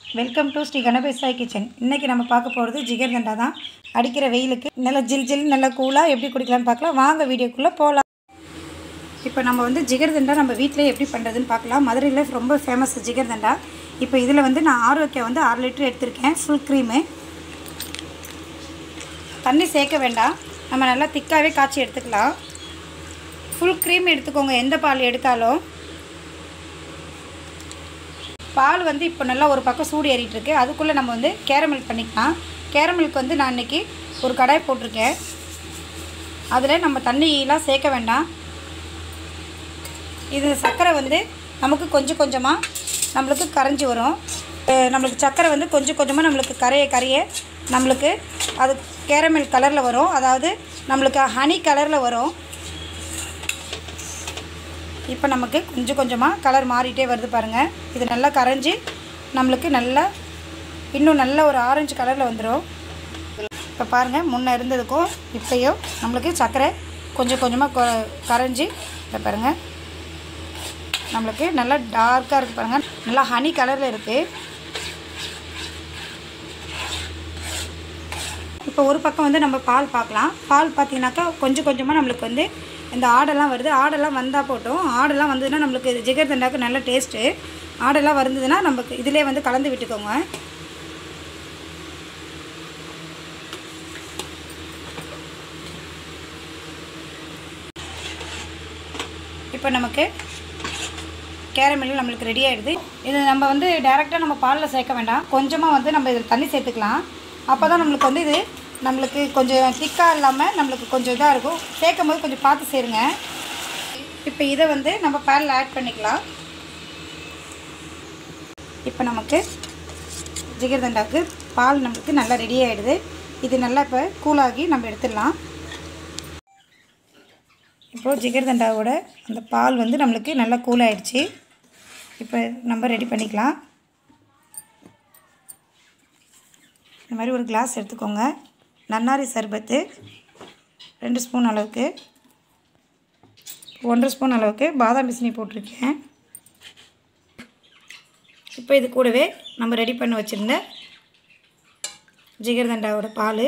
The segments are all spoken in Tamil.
welcome to Sri Ganapesai kitchen இன்றைக்கி நம்ம பார்க்க போகிறது ஜிகர் தண்டா தான் அடிக்கிற வெயிலுக்கு நல்லா ஜில் ஜில் நல்லா கூலாக எப்படி குடிக்கலாம்னு பார்க்கலாம் வாங்க வீடியோக்குள்ளே போகலாம் இப்போ நம்ம வந்து ஜிகர் தண்டா நம்ம வீட்டிலே எப்படி பண்ணுறதுன்னு பார்க்கலாம் மதுரையில் ரொம்ப ஃபேமஸ் ஜிகர் தண்டா இப்போ இதில் வந்து நான் ஆரோக்கியம் வந்து ஆறு லிட்டர் எடுத்திருக்கேன் ஃபுல் க்ரீமு தண்ணி சேர்க்க வேண்டாம் நம்ம நல்லா திக்காகவே காய்ச்சி எடுத்துக்கலாம் ஃபுல் க்ரீம் எடுத்துக்கோங்க எந்த பால் எடுத்தாலும் பால் வந்து இப்போ நல்லா ஒரு பக்கம் சூடு ஏறிட்டு இருக்கு அதுக்குள்ளே நம்ம வந்து கேரமல் பண்ணிக்கலாம் கேரமலுக்கு வந்து நான் இன்றைக்கி ஒரு கடாய் போட்டிருக்கேன் அதில் நம்ம தண்ணியெலாம் சேர்க்க வேண்டாம் இது சர்க்கரை வந்து நமக்கு கொஞ்சம் கொஞ்சமாக நம்மளுக்கு கரைஞ்சி வரும் அஹ் நம்மளுக்கு சர்க்கரை வந்து கொஞ்சம் கொஞ்சமாக நம்மளுக்கு கரைய கரைய நம்மளுக்கு அது கேரமல் கலரில் வரும் அதாவது நம்மளுக்கு ஹனி கலரில் வரும் இப்போ நமக்கு கொஞ்சம் கொஞ்சமாக கலர் மாறிட்டே வருது பாருங்கள் இது நல்லா கரைஞ்சி நம்மளுக்கு நல்லா இன்னும் நல்ல ஒரு ஆரஞ்சு கலரில் வந்துடும் இப்போ பாருங்கள் முன்னே இருந்ததுக்கும் இப்போயும் நம்மளுக்கு சர்க்கரை கொஞ்சம் கொஞ்சமாக கொ கரைஞ்சி இதை பாருங்கள் நம்மளுக்கு நல்லா டார்க்காக இருக்குது பாருங்கள் நல்லா ஹனி கலரில் இருக்குது இப்போ ஒரு பக்கம் வந்து நம்ம பால் பார்க்கலாம் பால் பார்த்தீங்கன்னாக்கா கொஞ்சம் கொஞ்சமாக நம்மளுக்கு வந்து இந்த ஆடெல்லாம் வருது ஆடெல்லாம் வந்தால் போட்டோம் ஆடெல்லாம் வந்ததுன்னா நம்மளுக்கு இது ஜிகர் தண்டாக்கு நல்ல டேஸ்ட்டு ஆடெல்லாம் வருந்ததுன்னா நமக்கு இதிலே வந்து கலந்து விட்டுக்கோங்க இப்போ நமக்கு கேரமல் நம்மளுக்கு ரெடி ஆகிடுது இது நம்ம வந்து டேரெக்டாக நம்ம பாலில் சேர்க்க வேண்டாம் கொஞ்சமாக வந்து நம்ம இதில் தண்ணி சேர்த்துக்கலாம் அப்போ தான் நம்மளுக்கு வந்து இது நம்மளுக்கு கொஞ்சம் திக்காக இல்லாமல் நம்மளுக்கு கொஞ்சம் இதாக இருக்கும் சேர்க்கும் போது கொஞ்சம் பார்த்து சேருங்க இப்போ இதை வந்து நம்ம பாலில் ஆட் பண்ணிக்கலாம் இப்போ நமக்கு ஜிகர் தண்டாவுக்கு பால் நம்மளுக்கு நல்லா ரெடி ஆகிடுது இது நல்லா இப்போ கூலாகி நம்ம எடுத்துடலாம் இப்போது ஜிகர் தண்டாவோட அந்த பால் வந்து நம்மளுக்கு நல்லா கூல் ஆயிடுச்சு இப்போ நம்ம ரெடி பண்ணிக்கலாம் இந்த மாதிரி ஒரு கிளாஸ் எடுத்துக்கோங்க நன்னாரி சர்பத்து ரெண்டு ஸ்பூன் அளவுக்கு ஒன்றரை ஸ்பூன் அளவுக்கு பாதாம் பிசினி போட்டிருக்கேன் இப்போ இது கூடவே நம்ம ரெடி பண்ணி வச்சுருந்த ஜிகர் தண்டாவோட பால்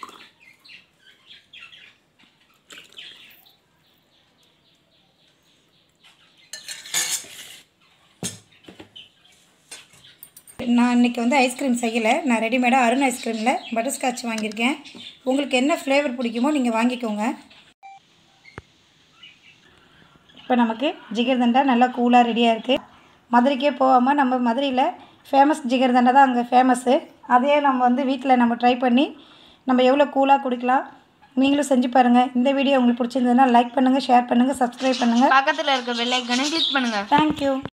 நான் இன்றைக்கி வந்து ஐஸ்கிரீம் செய்யலை நான் ரெடிமேடாக அருண் ஐஸ்கிரீமில் பட்டர்ஸ்காட்ச் வாங்கியிருக்கேன் உங்களுக்கு என்ன ஃப்ளேவர் பிடிக்குமோ நீங்கள் வாங்கிக்கோங்க இப்போ நமக்கு ஜிகர் தண்டா நல்லா கூலாக ரெடியாக இருக்குது மதுரைக்கே போகாமல் நம்ம மதுரையில் ஃபேமஸ் ஜிகர் தண்டா தான் அங்கே ஃபேமஸ்ஸு அதையே நம்ம வந்து வீட்டில் நம்ம ட்ரை பண்ணி நம்ம எவ்வளோ கூலாக குடிக்கலாம் நீங்களும் செஞ்சு பாருங்கள் இந்த வீடியோ உங்களுக்கு பிடிச்சிருந்ததுன்னா லைக் பண்ணுங்கள் ஷேர் பண்ணுங்கள் சப்ஸ்கிரைப் பண்ணுங்கள் பக்கத்தில் இருக்க பெல் ஐக்கனை கிளிக் பண்ணுங்கள் தேங்க்யூ